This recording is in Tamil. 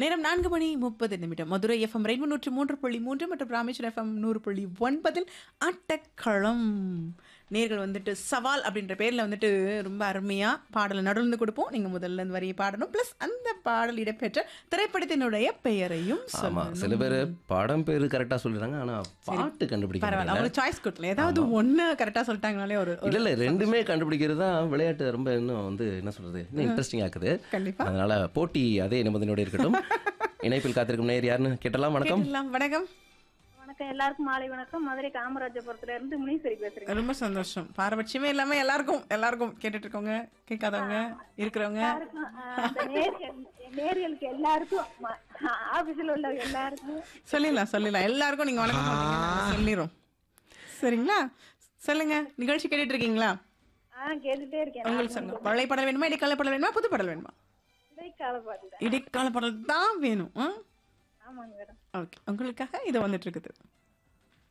நேரம் நான்கு மணி முப்பது நிமிடம் மதுரை எஃப்எம் ரெண்டு நூற்று மூன்று புள்ளி மூன்று மற்றும் ராமேஸ்வரம் எஃப்எம் நூறு புள்ளி ஒன்பதில் ஆட்டக்களம் நேர்கள் வந்துட்டு சவால் அப்படின்ற பேரில் வந்துட்டு ரொம்ப அருமையாக பாடலை நடுந்து கொடுப்போம் நீங்கள் முதல்ல இந்த வரியை பாடணும் ப்ளஸ் அந்த பாடல் இடம்பெற்ற திரைப்படத்தினுடைய பெயரையும் ஆமா சொல்லணும் சில பேர் படம் பேரு கரெக்டா சொல்லிடுறாங்க ஆனா பாட்டு கண்டுபிடிக்க பரவாயில்ல முடியல அவங்களுக்கு சாய்ஸ் கொடுக்கல ஏதாவது ஒன்று கரெக்டாக சொல்லிட்டாங்கனாலே ஒரு ஒரு- இல்ல இல்ல ரெண்டுமே கண்டுபிடிக்கிறது தான் விளையாட்டு ரொம்ப இன்னும் வந்து என்ன சொல்றது இன்னும் இன்ட்ரெஸ்டிங் ஆக்குது கண்டிப்பா அதனால போட்டி அதே நிபந்தனையோட இருக்கட்டும் இணைப்பில் காத்திருக்கும் நேர் யாருன்னு கேட்டலாம் வணக்கம் கேட்டுடலாம். வணக்கம் வணக்கம் எல்லாருக்கும் மாலை வணக்கம் மதுரை காமராஜபுரத்துல இருந்து முனீஸ்வரி பேசுறேன் ரொம்ப சந்தோஷம் பாரபட்சமே இல்லாம எல்லாருக்கும் எல்லாருக்கும் கேட்டுட்டு இருக்கவங்க கேட்காதவங்க இருக்கிறவங்க எல்லாருக்கும், ஆஹ், அந்த நேரியல் நேரியலுக்கு எல்லாருக்கும் ம- ஆபீஸ்ல உள்ள எல்லாருக்கும் சொல்லிடலாம் சொல்லிடலாம் எல்லாருக்கும் நீங்க வணக்கம் சொல்றீங்க நாங்க சொல்லிடுறோம் சரிங்களா சொல்லுங்க நிகழ்ச்சி கேட்டுட்டு இருக்கீங்களா ஆஹ் கேட்டுட்டே இருக்கேன் உங்களுக்கு சொல்லுங்க பழைய பாடல் வேணுமா இடைக்கால பாடல் வேணுமா புது பாடல் வேணுமா இடைக்கால பாட்டு இடைக்கால பாடல் தான் வேணும் ஆமாங்க மேடம் ஓகே உங்களுக்காக இது வந்துட்டு இருக்குது